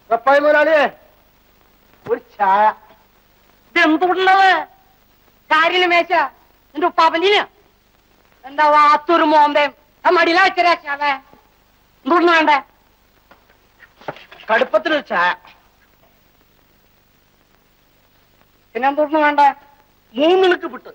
പപ്പായ മുതലാളിയെ ഒരു ചായ ഇതെന്തുള്ളത് കാര്യമില്ല മേശ നിന്റെ ഉപ്പാപ്പനീന് എന്താ വാത്തൊരു മോന്തയും ആ മടിയില വെച്ചരാശാവേ എന്തുകൊണ്ട് വേണ്ടേ കടുപ്പത്തിനൊരു ചായ പിന്നെ എന്തുകൊണ്ട് വേണ്ടേ മൂന്നിണക്ക് വിട്ട്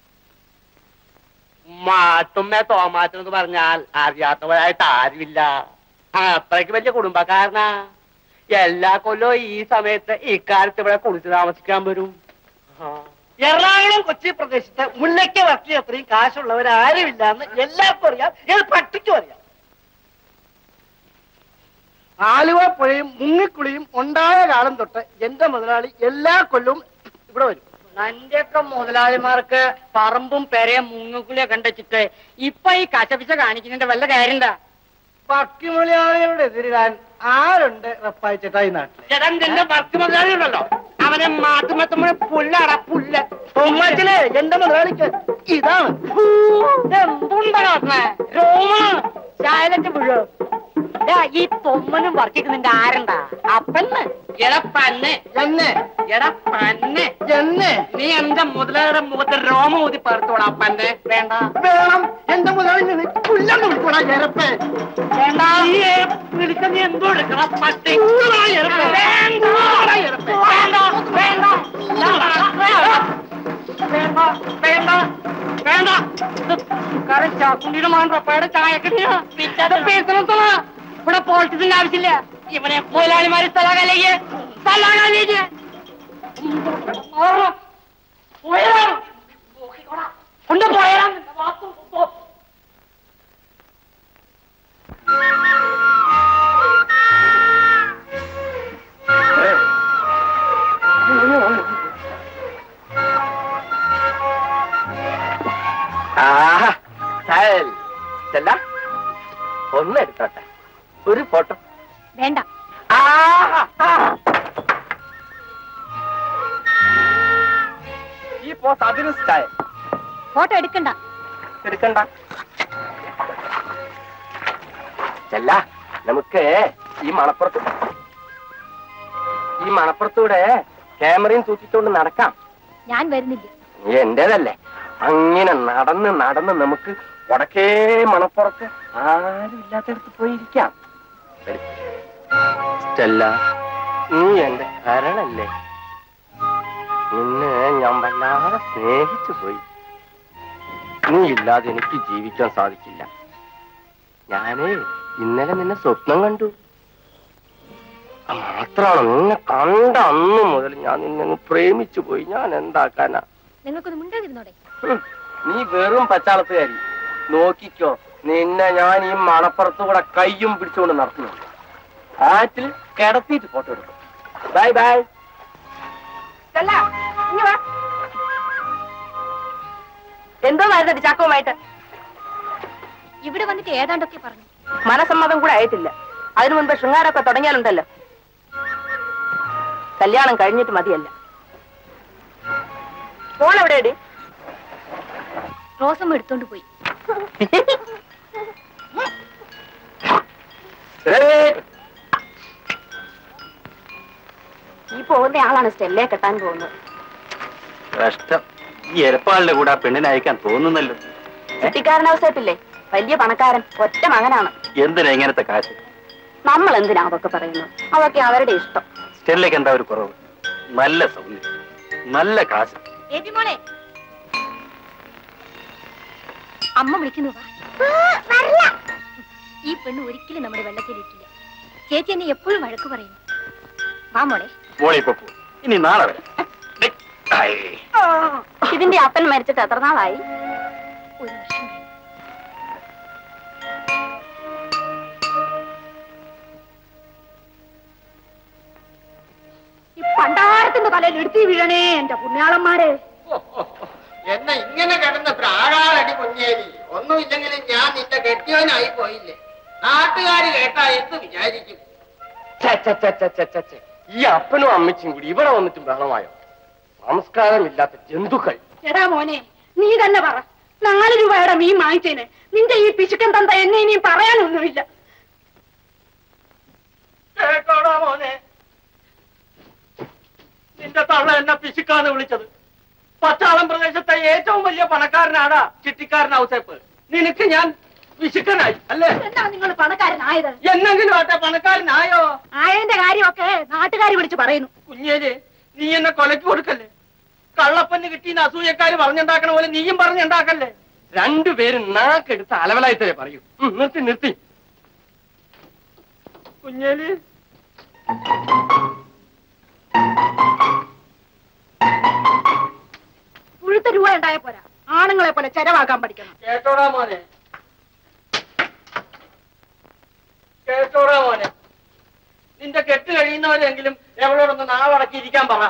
മാട്ടുമ്മ തോമാറ്റെന്ന് പറഞ്ഞാൽ അറിയാത്തവരായിട്ട് ആരുമില്ല ആ, അത്രയ്ക്ക് വലിയ കുടുംബക്കാരനാ എല്ലാ കൊല്ലവും ഈ സമയത്ത് ഇക്കാലത്ത് ഇവിടെ കുളിച്ച് താമസിക്കാൻ വരും ആ. എറണാകുളം കൊച്ചി പ്രദേശത്ത് മുല്ലയ്ക്ക് വർക്കി അത്രയും കാശുള്ളവരാരുമില്ല എന്ന് എല്ലാവർക്കും അറിയാം ഏത് പട്ടിക്കും അറിയാം ആലുവ പുഴയും മുങ്ങിക്കുളിയും ഉണ്ടായ കാലം തൊട്ട് എന്റെ മുതലാളി എല്ലാ കൊല്ലവും ഇവിടെ വരും നന്റെയൊക്കെ മുതലാളിമാർക്ക് പറമ്പും പെരയും മുങ്ങുകുളിയൊക്കെ കണ്ടുവച്ചിട്ട് ഇപ്പൊ ഈ കശപിച്ച കാണിക്കുന്നതിന്റെ വല്ല കാര്യണ്ടാ പട്ടിമുതലാളികളുടെ എതിരിടാൻ ആരുണ്ട് റപ്പായി ചേട്ടാ ഈ നാട്ടിൽ ചേട്ടാ നിന്റെ വർക്ക് മുതലാളി ഉണ്ടല്ലോ അവനെ മാറ്റുമ്പോ പുല്ലാടാ പുല്ല് തൊമ്മാച്ചിലെ എന്റെ മുതലാളിക്ക് ഇതാണ് എന്തുണ്ടാ കാട്ടണേ രോമ ചായലറ്റ് വീഴോ ഈ തൊമ്മനും വർക്കിക്ക് നിന്റെ ആരണ്ടാ അപ്പന്ന് എടാ പന്നെ എന്നെ എടാ പന്നെ എന്നെ നീ എന്റെ മുതലാളിയുടെ മുഖത്ത് രോമം ഊതി പറുത്തോടാ പന്നെ വേണ്ട വേണം എന്റെ മുതലാളി നിന്ന് പുല്ലെന്ന് വിളിക്കൂടാ ചേരപ്പേ വേണ്ട നീ വിളിച്ച നീ എന്തോ എടുക്കണം പട്ടി വേണ്ട വേണ്ട വേണ്ട വേണ്ട വേണ്ട വേണ്ട കാരണം ചാക്കുണ്ടിയുടെ മകൻ റപ്പയുടെ ചായ കിട്ടിയ പേസണത്തണ ഇവിടെ പോളിറ്റിക്സിന്റെ ആവശ്യമില്ല ഇവനെ മുതലാളിമാര് സ്ഥലകലേക്ക് സ്ഥലകലേക്ക് കൊണ്ട് പോയാ ആഹാ സ്റ്റൈൽ. ചെല്ല ഒന്ന് എടുത്തോട്ടെ ഒരു ഫോട്ടോ വേണ്ട ആഹാ ആ. ഈ പോസ് അതിന് സ്റ്റൈൽ ഫോട്ടോ എടുക്കണ്ട എടുക്കണ്ട ചെല്ല നമുക്ക് ഈ മണപ്പുറത്ത് ഈ മണപ്പുറത്തൂടെ ക്യാമറയും സൂക്ഷിച്ചുകൊണ്ട് നടക്കാം ഞാൻ വരുന്നില്ല നീ എന്റേതല്ലേ അങ്ങനെ നടന്ന് നടന്ന് നമുക്ക് വടക്കേ മണപ്പുറത്ത് ആരും ഇല്ലാത്തടത്ത് പോയിരിക്കാം വരൂ. സ്റ്റെല്ല നീ എന്റെ കരളല്ലേ നിന്നെ ഞാൻ വല്ലാതെ സ്നേഹിച്ചു പോയി നീ ഇല്ലാതെ എനിക്ക് ജീവിക്കാൻ സാധിക്കില്ല ഞാനേ ഇന്നലെ നിന്നെ സ്വപ്നം കണ്ടു അത് മാത്രമാണ് നിന്നെ കണ്ട അന്ന് മുതൽ ഞാൻ നിന്നെ അങ്ങ് പ്രേമിച്ചു പോയി ഞാൻ എന്താക്കാനാ നിങ്ങൾക്കൊന്ന് മിണ്ടാതിരുന്നോടെ ഹും, നീ വെറും പച്ചാളത്തുകാരി നോക്കിക്കോ നിന്നെ ഞാൻ ഈ മണപ്പുറത്ത് കൂടെ കയ്യും പിടിച്ചുകൊണ്ട് നടത്തുന്നു ആറ്റിൽ കിടത്തിയിട്ട് ഫോട്ടോ എടുക്കും ബൈ ബൈ എന്തോ വരുന്നുണ്ട് ചാക്കവുമായിട്ട് ഇവിടെ വന്നിട്ട് ഏതാണ്ടൊക്കെ പറഞ്ഞു മനസമ്മതം കൂടെ ആയിട്ടില്ല അതിനു മുൻപ് ശൃംഗാരമൊക്കെ തുടങ്ങിയാലുണ്ടല്ലോ കല്യാണം കഴിഞ്ഞിട്ട് മതിയല്ല മോളെവിടെയടി റോസമ്മ എടുത്തോണ്ട് പോയി ഈ പോകുന്ന ആളാണ് സ്റ്റെല്ലയെ കെട്ടാൻ പോകുന്നത് കഷ്ടം ഈ എരപ്പാളിന്റെ കൂടെ ആ പെണ്ണിനെ അയക്കാൻ തോന്നുന്നല്ലോ കുട്ടിക്കാരനവസരത്തില്ലേ വലിയ പണക്കാരൻ ഒറ്റ മകനാണ് എന്തിനാ ഇങ്ങനത്തെ കാശ് നമ്മൾ എന്തിനാ അതൊക്കെ പറയുന്നത് അതൊക്കെ അവരുടെ ഇഷ്ടം സ്റ്റെല്ലേക്ക് എന്താ ഒരു കുറവ് നല്ല സൗന്ദര്യം നല്ല കാശ് ഏബി മോളെ അമ്മ വിളിക്കുന്നു വാ. ഈ പെണ്ണ് ഒരിക്കലും നമ്മുടെ വെള്ളത്തിലിരിക്കില്ല ചേച്ചി എന്നെ എപ്പോഴും വഴക്ക് പറയുന്നു വാ മോളെ മോളി ഇപ്പൊ പോ. ഇനി നാളെ വരാം ഡേ, ഐ. ഇതിന്റെ അപ്പൻ മരിച്ചിട്ട് എത്ര നാളായി ഒരു വർഷം കഴിഞ്ഞു. ഈ പണ്ടാരത്തിന്റെ തലയിൽ എടുത്തി വീഴണേ എന്റെ പുണ്യാളന്മാരെ എന്നെ ഇങ്ങനെ കിടന്ന് പ്രാകാളടി കുഞ്ഞേരി ഒന്നുമില്ലെങ്കിലും ഞാൻ നിന്റെ കെട്ടിയവനായി പോയില്ലേ നാട്ടുകാര് കേട്ടാ എന്ത് വിചാരിക്കും ഛെ, ഛെ, ഛെ, ഛെ, ഛെ, ഛെ, ഛെ. ഈ അപ്പനും അമ്മച്ചും കൂടി ഇവിടെ വന്നിട്ട് ബഹളമായോ സംസ്കാരമില്ലാത്ത ജന്തുക്കൾ എടാ മോനെ നീ തന്നെ പറ നാല് രൂപയുടെ മീൻ വാങ്ങിച്ചേന് നിന്റെ ഈ പിശുക്കൻ തന്ത എന്നെ ഇനിയും പറയാനൊന്നുമില്ല കേട്ടോടാ മോനെ കള്ള എന്നെ പിശുക്കാന്ന് വിളിച്ചത് പച്ചാളം പ്രദേശത്തെ ഏറ്റവും വലിയ പണക്കാരനാടാ ചിട്ടിക്കാരൻ ഔസേപ്പ് നിനക്ക് ഞാൻ പിശുക്കനായി അല്ലേ എന്നാ നിങ്ങൾ പണക്കാരനായത് എന്നെങ്കിലും ആട്ടെ പണക്കാരനായോ ആയതിന്റെ കാര്യമൊക്കെ നാട്ടുകാർ വിളിച്ചു പറയുന്നു കുഞ്ഞേല് നീ എന്നെ കൊലക്ക് കൊടുക്കല്ലേ കള്ളപ്പന്ന് കിട്ടിയെന്ന് അസൂയക്കാര് പറഞ്ഞുണ്ടാക്കണ പോലെ നീയും പറഞ്ഞുണ്ടാക്കല്ലേ രണ്ടുപേരും നാക്കെടുത്ത് അലവലായിട്ടേ പറയൂ ഉം, നിർത്തി നിർത്തി കുഞ്ഞേല് പുഴുത്ത രൂപ ഉണ്ടായ പോരാ ആണുങ്ങളെ പോലെ ചെലവാക്കാൻ പഠിക്കണം കേട്ടോടാ മോനെ കേട്ടോടാ മോനെ നിന്റെ കെട്ട് കഴിയുന്നവരെങ്കിലും എവളോടൊന്ന് നാവടക്കിയിരിക്കാൻ പറ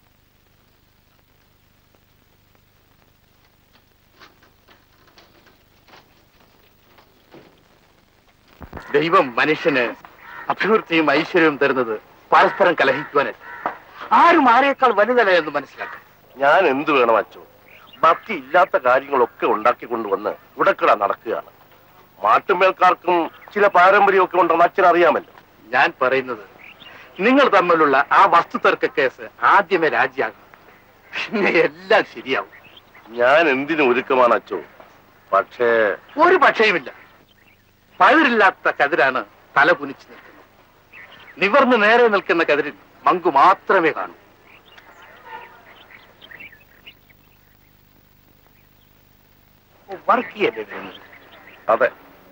ദൈവം മനുഷ്യന് അഭിവൃദ്ധിയും ഐശ്വര്യവും തരുന്നത് പരസ്പരം കലഹിക്കുവാനല്ല ആരും ആരേക്കാൾ വലുതല്ല എന്ന് മനസ്സിലാക്കാം ഞാൻ എന്ത് വേണം അച്ചോ ഭക്തി ഇല്ലാത്ത കാര്യങ്ങളൊക്കെ ഉണ്ടാക്കി കൊണ്ടുവന്ന് ഉടക്കിട നടക്കുകയാണ് മാട്ടുമേൽക്കാർക്കും ചില പാരമ്പര്യമൊക്കെ ഉണ്ടെന്ന് അച്ഛൻ അറിയാമല്ലോ ഞാൻ പറയുന്നത് നിങ്ങൾ തമ്മിലുള്ള ആ വസ്തുതർക്ക കേസ് ആദ്യമേ രാജിയാകും പിന്നെ എല്ലാം ശരിയാവും ഞാൻ എന്തിനു ഒരുക്കമാണ് അച്ചോ പക്ഷേ ഒരു പക്ഷയുമില്ല പഴുതില്ലാത്ത കതിരാണ് തല കുനിച്ചു നിൽക്കുന്നത് നിവർന്ന് നേരെ നിൽക്കുന്ന കതിരിൽ മങ്കു മാത്രമേ കാണൂ വർക്കിയല്ലേ വരുന്നത് അതെ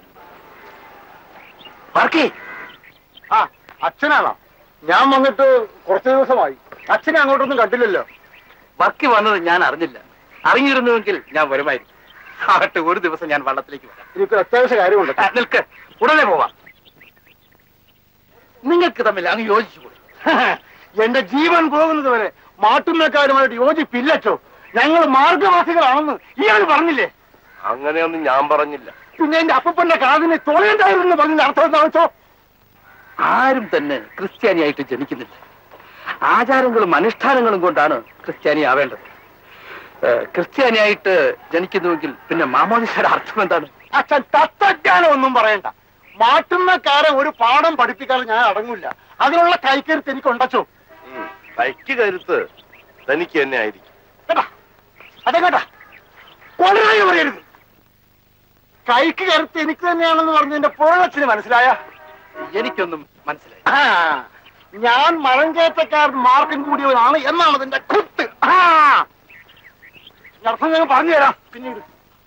വർക്കി ആ അച്ഛനാണോ ഞാൻ വന്നിട്ട് കുറച്ച് ദിവസമായി അച്ഛനെ അങ്ങോട്ടൊന്നും കണ്ടില്ലല്ലോ വർക്കി വന്നത് ഞാൻ അറിഞ്ഞില്ല അറിഞ്ഞിരുന്നുവെങ്കിൽ ഞാൻ വരുമായിരുന്നു ആകട്ടെ ഒരു ദിവസം ഞാൻ വള്ളത്തിലേക്ക് വരാം എനിക്കൊരു അത്യാവശ്യ കാര്യമുണ്ട് ആ, നിൽക്ക് ഉടനെ പോവാം നിങ്ങൾക്ക് തമ്മിൽ അങ്ങ് യോജിച്ചുകൂടെ എന്റെ ജീവൻ പോകുന്നത് വരെ മാട്ടുമേക്കാരുമായിട്ട് യോജിപ്പില്ലച്ചോ ഞങ്ങൾ മാർഗവാസികളാണെന്ന് ഇയാൾ പറഞ്ഞില്ലേ അങ്ങനെയൊന്നും ഞാൻ പറഞ്ഞില്ല പിന്നെ എന്റെ അപ്പന്റെ കാതിനെ തുളയണ്ടായിരുന്നു പറഞ്ഞ അർത്ഥം എന്താണെച്ചോ ആരും തന്നെ ക്രിസ്ത്യാനിയായിട്ട് ജനിക്കുന്നില്ല ആചാരങ്ങളും അനുഷ്ഠാനങ്ങളും കൊണ്ടാണ് ക്രിസ്ത്യാനി ആവേണ്ടത് ഏ, ക്രിസ്ത്യാനിയായിട്ട് ജനിക്കുന്നുവെങ്കിൽ പിന്നെ മാമോദിസയുടെ അർത്ഥം എന്താണ് അച്ഛൻ തത്തജ്ഞാനം ഒന്നും പറയണ്ട മാട്ടുമക്കാരെ ഒരു പാഠം പഠിപ്പിക്കാതെ ഞാൻ അടങ്ങൂല അതിനുള്ള കൈക്കരുത്ത് എനിക്ക് ഉണ്ടച്ചോ ഉം, കൈക്ക് കരുത്ത് തനിക്ക് തന്നെ ആയിരിക്കും കേട്ടാ അതെ കേട്ടാ കൊലരായി പറയരുത് കൈക്ക് കരുത്ത് എനിക്ക് തന്നെയാണെന്ന് പറഞ്ഞതിന്റെ പുറവച്ചിന് മനസ്സിലായ എനിക്കൊന്നും മനസ്സിലായി ആ ഞാൻ മലങ്കേറ്റക്കാരൻ മാർക്കും കൂടിയവനാണ് എന്നാണ് അതിന്റെ കുത്ത് ആ അർത്ഥം ഞാൻ പറഞ്ഞു തരാം പിന്നീട്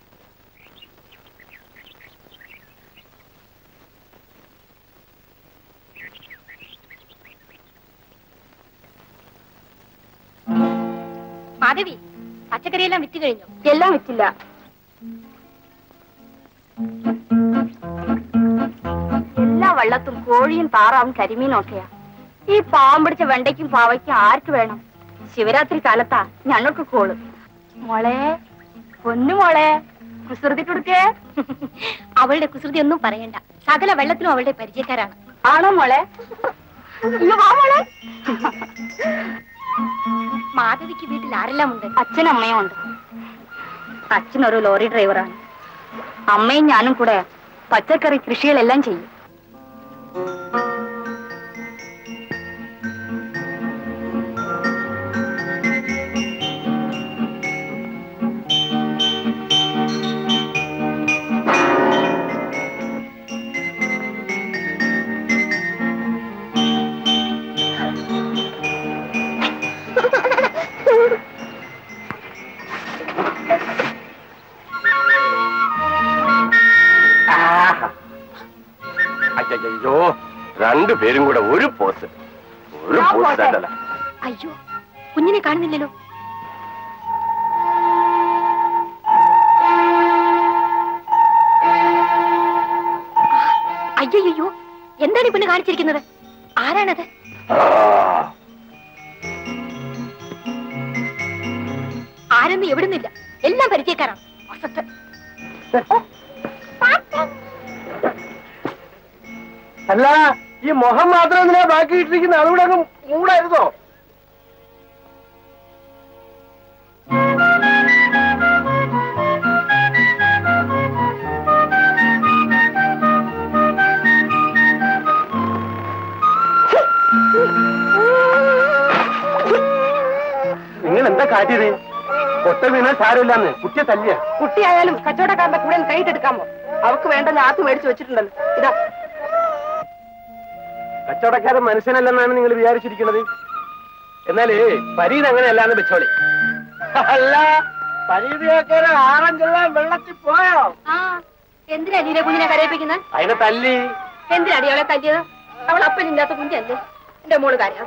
മാധവി പച്ചക്കറിയെല്ലാം വിറ്റ് കഴിഞ്ഞു എല്ലാം വിറ്റില്ല എല്ലാ വള്ളത്തും കോഴിയും താറാവും കരിമീനും ഒക്കെയാ ഈ പാവം പിടിച്ച വെണ്ടയ്ക്കും പാവയ്ക്കും ആർക്ക് വേണം ശിവരാത്രി കാലത്താ ഞങ്ങൾക്ക് കോള് മോളെ പൊന്നു മോളെ കുസൃതി കൊടുക്കേ അവളുടെ കുസൃതി ഒന്നും പറയണ്ട സകല വെള്ളത്തിനും അവളുടെ പരിചയക്കാരാണ് ആണോ മോളെ അയ്യോ, വാ മോളെ മാധവിക്ക് വീട്ടിൽ ആരെല്ലാം ഉണ്ട് അച്ഛനും അമ്മയും ഉണ്ട് അച്ഛൻ ഒരു ലോറി ഡ്രൈവറാണ് അമ്മയും ഞാനും കൂടെ പച്ചക്കറി കൃഷികളെല്ലാം ചെയ്യും അയ്യോ രണ്ടുപേരും കൂടെ ഒരു പോസ് ഒരു ഞാൻ പോസ് പോട്ടെ. അല്ലല്ല അയ്യോ കുഞ്ഞിനെ കാണുന്നില്ലല്ലോ അയ്യോ എന്താണ് ഈ പെണ്ണ് കാണിച്ചിരിക്കുന്നത് ആരാണത് ആരെന്ന് എവിടുന്നില്ല എല്ലാം പരിചയക്കാരാണ് അസത്ത് അല്ല ഈ മുഖം മാത്രം എന്തിനാ ബാക്കി ഇട്ടിരിക്കുന്ന അതുകൂടെ അങ്ങ് മൂടായിരുന്നോ നിങ്ങൾ എന്താ കാട്ടിയത് കൊട്ട വീണാൽ സാരമില്ലാന്ന് കുട്ടിയെ തല്ലിയ കുട്ടിയായാലും കച്ചവടക്കാരന്റെ കൂടെ ഒന്ന് കൈയിട്ടെടുക്കാമോ അവക്ക് വേണ്ട ഞാത്ത് മേടിച്ചു വെച്ചിട്ടുണ്ടല്ലോ ഇതാ കച്ചവടക്കാരൻ മനുഷ്യനല്ലെന്നാണ് നിങ്ങൾ വിചാരിച്ചിരിക്കുന്നത് എന്നാലേ പരീത് അങ്ങനെയല്ലാന്ന് വെച്ചോളി അല്ല പരീതിയൊക്കെ ആറഞ്ചെല്ലാം വെള്ളത്തിൽ പോയോ ആ എന്തിനാ നീല കുഞ്ഞിനെ കരയിപ്പിക്കുന്നത് അതിനെ തല്ലി എന്തിനാടി അവളെ തല്ലിയത് അവൾ അപ്പനില്ലാത്ത കുഞ്ഞല്ലേ എന്റെ മോള് കാര്യം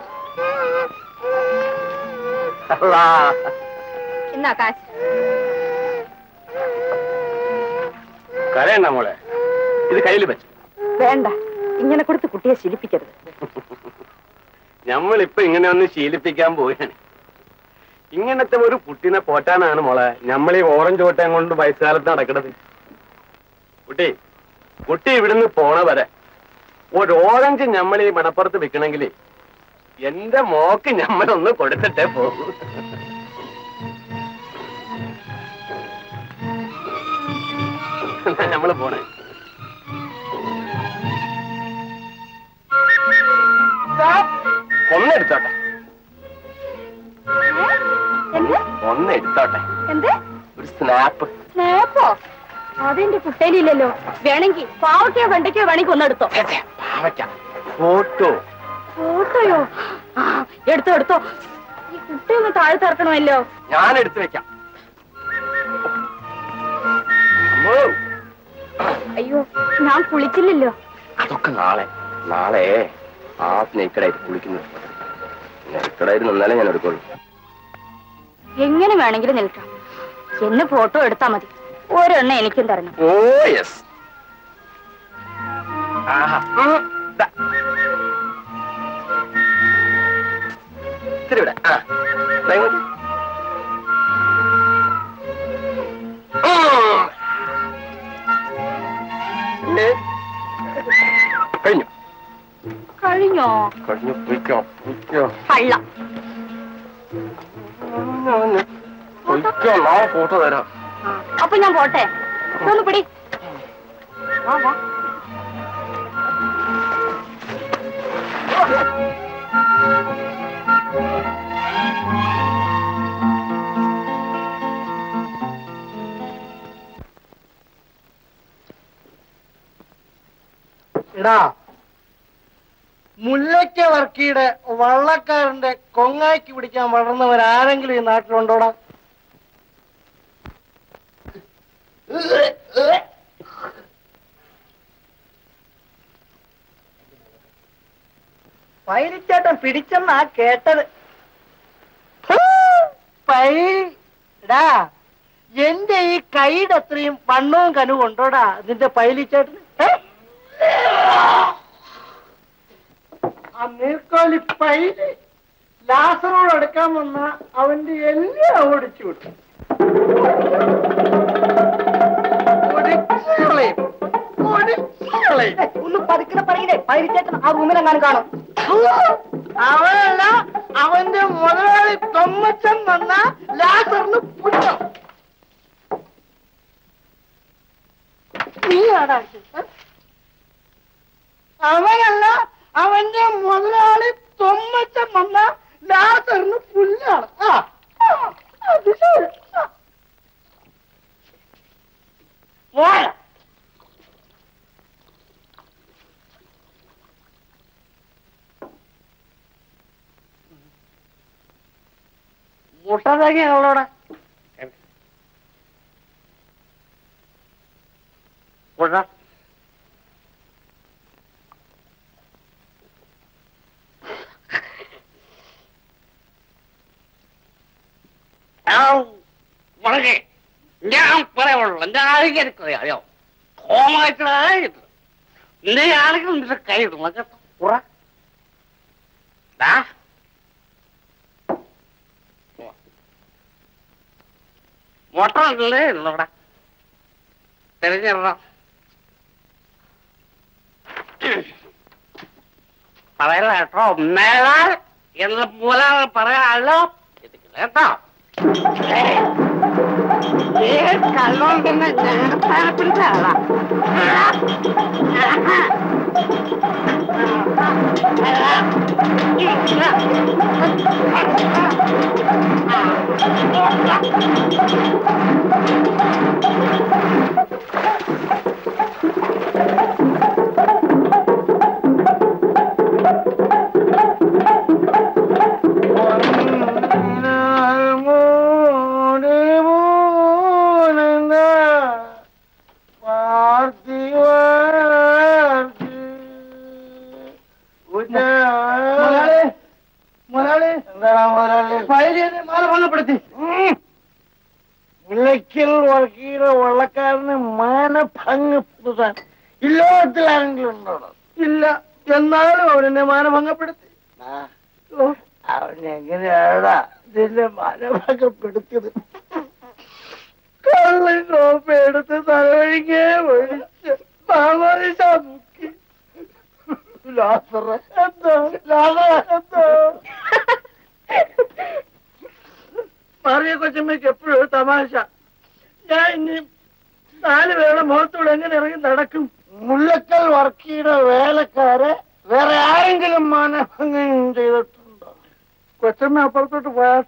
അല്ലാ. എന്നാ കാശ് കരയണ്ട മോളെ ഇത് കയ്യിൽ വെച്ചു വേണ്ട ഇങ്ങനെ കൊടുത്ത് കുട്ടിയെ ശീലിപ്പിക്കരുത് നമ്മളിപ്പൊ ഇങ്ങനെ ഒന്ന് ശീലിപ്പിക്കാൻ പോവുകയാണ് ഇങ്ങനത്തെ ഒരു കുട്ടീനെ പോറ്റാനാണ് മോളെ നമ്മൾ ഈ ഓറഞ്ച് കോട്ടയം കൊണ്ട് വയസ്സുകാലത്ത് നടക്കണത് കുട്ടി കുട്ടി ഇവിടുന്ന് പോണ വരെ ഒരു ഓറഞ്ച് നമ്മൾ ഈ മണപ്പുറത്ത് വിൽക്കണമെങ്കിൽ എന്റെ മോക്ക് ഞമ്മളൊന്ന് കൊടുത്തിട്ടേ പോകും നമ്മള് പോണേ ഒന്നെടുത്തോട്ടെ എന്ത് ഒന്ന് എടുത്തോട്ടെ എന്ത് ഒരു സ്നാപ്പ് സ്നേപ്പോ അതെന്റെ കുട്ടയിലില്ലല്ലോ വേണമെങ്കിൽ പാവയ്ക്കോ വെണ്ടയ്ക്കോ വേണമെങ്കിൽ ഒന്നെടുത്തോ പാവയ്ക്ക ഫോട്ടോ ഫോട്ടോയോ ആ എടുത്തോ എടുത്തോ ഈ കുട്ടി ഒന്ന് താഴെ തറക്കണമല്ലോ ഞാൻ എടുത്തു വെക്കാം അമ്മോ, അയ്യോ ഞാൻ കുളിച്ചില്ലല്ലോ അതൊക്കെ നാളെ നാളെ ആ സ്നേഹിക്കടായിട്ട് കുളിക്കുന്നത് സ്നേഹിക്കടായിട്ട് നിന്നാലേ ഞാൻ എടുക്കുള്ളൂ എങ്ങനെ വേണമെങ്കിലും നിൽക്കാം എന്ന് ഫോട്ടോ എടുത്താ മതി ഒരെണ്ണം എനിക്കും തരണം ഓ യെസ് ആഹാ ഉം, ദാ. ഇത്തിരി ഇവിടെ ആ ദാ ഇങ്ങോട്ട്. ഉം. ഏ. കഴിഞ്ഞു കഴിഞ്ഞോ കഴിഞ്ഞു പൊയ്ക്കോ പൊയ്ക്കോ കള്ള പൊയ്ക്കോ നാളെ ഫോട്ടോ തരാം അപ്പൊ ഞാൻ പോട്ടെ ഒന്ന് പിടി വാ വാ എടാ മുല്ലയ്ക്ക വർക്കിയുടെ വള്ളക്കാരന്റെ കൊങ്ങായ്ക്ക് പിടിക്കാൻ വളർന്നവരാരെങ്കിലും ഈ നാട്ടിലുണ്ടോടാ പൈരിച്ചേട്ടൻ പിടിച്ചെന്നാ കേട്ടത് ഹൂ, പൈടാ എന്റെ ഈ കൈയുടെ അത്രയും വണ്ണവും കനുവും ഉണ്ടോടാ നിന്റെ പൈലിച്ചേട്ടന് ഏ? ആ നീർക്കോലി പൈല് ലാസറോട് എടുക്കാൻ വന്ന അവന്റെ എല്ലാം ഓടിച്ചു വിട്ടു ഒടിച്ചുകളയും. ഒടിച്ചുകളയും. ഒന്ന് പതുക്കിനെ പറയണേ പൈരിച്ചേട്ടൻ ആ റൂമിലെങ്ങാനും കാണും അവനല്ല അവന്റെ മുതലാളി തൊമ്മച്ചൻ വന്ന ലാസറിന് പുണ്യം നീ ആടാ അവനല്ല അവന്റെ മുതലാളി തൊമ്മച്ചൻ വന്ന ലാസറിന് പുല്ലാണ് ആ ആ, അത് ശരി ആ. പോരാ മുട്ടതേങ്ങയുള്ളവിടെ മുട്ട വളരെ ഞാൻ പറയുള്ളൂ എന്റെ ആൾക്ക് എനിക്കറിയാം കോമായിട്ട് നിന്റെ ആൾക്ക് നിന്റെ കൈ ഇടണം കേട്ടോ ഉറ ദാ. മുട്ട ഉണ്ടല്ലേ ഇവിടെ തിരഞ്ഞിടണം പറയല കേട്ടോ മേലാൽ എന്ന് പോലെ പറയാലോ ഇത് കേട്ടോ ഏ കള്ളോൻ പിന്നെ ഞാൻ പിടിച്ച ആളാ വിളക്കിൽ വർക്കിയുടെ വള്ളക്കാരന് മാനഭംഗപ്പെടുത്താൻ ഇല്ലോകത്തിൽ ആരെങ്കിലും ഉണ്ടോ ഇല്ല എന്നാലും അവനെന്നെ മാനഭംഗപ്പെടുത്തി അവനെങ്ങനെയാടാ ഇതിന്റെ മാനഭംഗപ്പെടുത്തിയത് കള്ളൻ കോപ്പ എടുത്ത് തലവഴിക്കേ ഒഴിച്ച് താമര മുക്കി ലാസറ എന്തോ ലാസറ എന്തോ മാറിയ കൊച്ചമ്മയ്ക്ക് എപ്പോഴും ഒരു തമാശ ഞാൻ ഇനി നാല് പേരുടെ മുഖത്തൂടെ എങ്ങനെ ഇറങ്ങി നടക്കും മുല്ലക്കൽ വർക്കിയുടെ വേലക്കാരെ വേറെ ആരെങ്കിലും മാനഭംഗം ചെയ്തിട്ടുണ്ടോ കൊച്ചമ്മ അപ്പുറത്തോട്ട് പോയാട്ടെ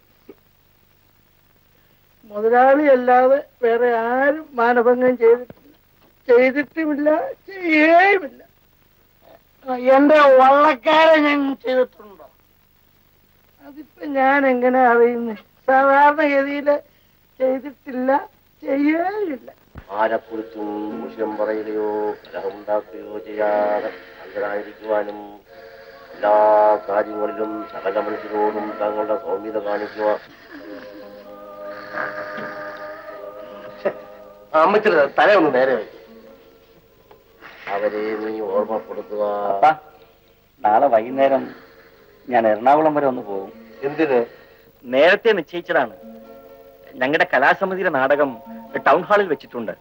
മുതലാളി അല്ലാതെ വേറെ ആരും മാനഭംഗം ചെയ്തിട്ടില്ല ചെയ്തിട്ടുമില്ല ചെയ്യുകയുമില്ല എന്റെ വള്ളക്കാരെ ഞാൻ ചെയ്തിട്ടുണ്ടോ അതിപ്പോ ഞാൻ എങ്ങനെ അറിയുന്നേ സാധാരണഗതിയില് ചെയ്തിട്ടില്ല ചെയ്യുകയില്ല ആരെക്കുറിച്ചും ദൂഷ്യം പറയുകയോ കലഹമുണ്ടാക്കുകയോ ചെയ്യാതെ അന്ധരായിരിക്കുവാനും എല്ലാ കാര്യങ്ങളിലും സകല മനുഷ്യരോടും തങ്ങളുടെ സൗമ്യത കാണിക്കുക അമ്മച്ചിട്ട് തല ഒന്ന് നേരെ വയ്ക്കും അവരെ നീ ഓർമ്മപ്പെടുത്തുക നാളെ വൈകുന്നേരം ഞാൻ എറണാകുളം വരെ ഒന്ന് പോകും എന്തിന് നേരത്തെ നിശ്ചയിച്ചതാണ് ഞങ്ങളുടെ കലാസമിതിയുടെ നാടകം ടൗൺ ഹാളിൽ വെച്ചിട്ടുണ്ട്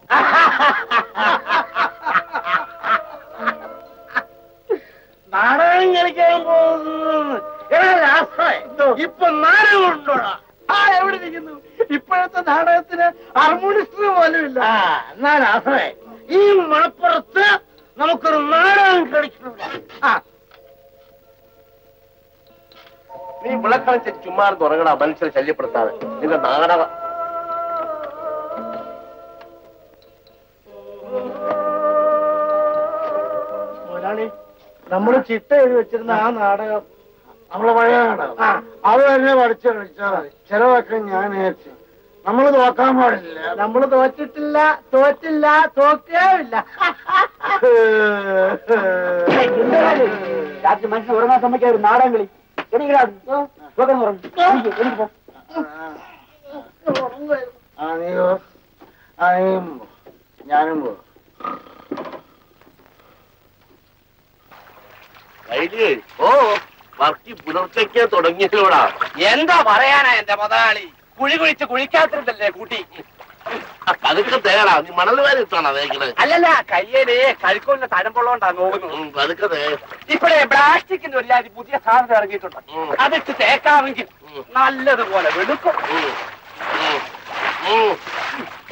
നാടകം കളിക്കാൻ പോകുന്നു എടാ രാസേ, ഇപ്പൊ നാടകം ഉണ്ടോടാ ആ എവിടെ ഇരിക്കുന്നു ഇപ്പോഴത്തെ നാടകത്തിന് ഹാർമോണിസ്റ്റർ പോലും ഇല്ല എന്നാ രാസേ ഈ മണപ്പുറത്ത് നമുക്കൊരു നാടകം കളിക്കുന്നുണ്ട് ആ നീ വിളക്കളിച്ച് ചുമ്മാ തുടങ്ങണ മനുഷ്യരെ ശല്യപ്പെടുത്താതെ നിന്റെ നാടകം മുതലാളി നമ്മള് ചിട്ട എഴുതി വെച്ചിരുന്ന ആ നാടകം നമ്മളെ പഴയ നാടകം അത് തന്നെ പഠിച്ചു കളിച്ചാൽ മതി ചിലവൊക്കെ ഞാൻ ഏറ്റു നമ്മൾ തോക്കാൻ പാടില്ല നമ്മൾ തോറ്റിട്ടില്ല തോറ്റില്ല തോക്കേമില്ല രാത്രി മനുഷ്യൻ ഉറങ്ങാൻ സമ്മതിക്കാൻ ഒരു നാടകം കളി ആ നീയോ ആ നീയും പോ. ഞാനും പോ വൈദ്യേ ഓ വർക്കി പുലർച്ചയ്ക്ക് തുടങ്ങിയല്ലോടാ എന്താ പറയാനാ എന്റെ മുതലാളി കുഴി കുഴിച്ച് കുഴിക്കാത്തിരുന്നല്ലേ കൂട്ടി പതുക്കെ തേടാ നീ മണൽ വാരി ഇട്ടാണോ തേക്കണത് അല്ലല്ല കയ്യേല് കഴുക്കൊന്ന് തഴമ്പുള്ളോണ്ടാ നോക്കുന്നത് ഉം, പതുക്കെ തേ ഇപ്പഴേ പ്ലാസ്റ്റിക്കിന്റെ ഒരു ജാതി പുതിയ സാധനം ഇറങ്ങിയിട്ടുണ്ട് ഉം. അതിട്ട് തേക്കാമെങ്കിൽ ഉം. നല്ലതുപോലെ വെളുക്കും ഉം, ഉം, ഉം.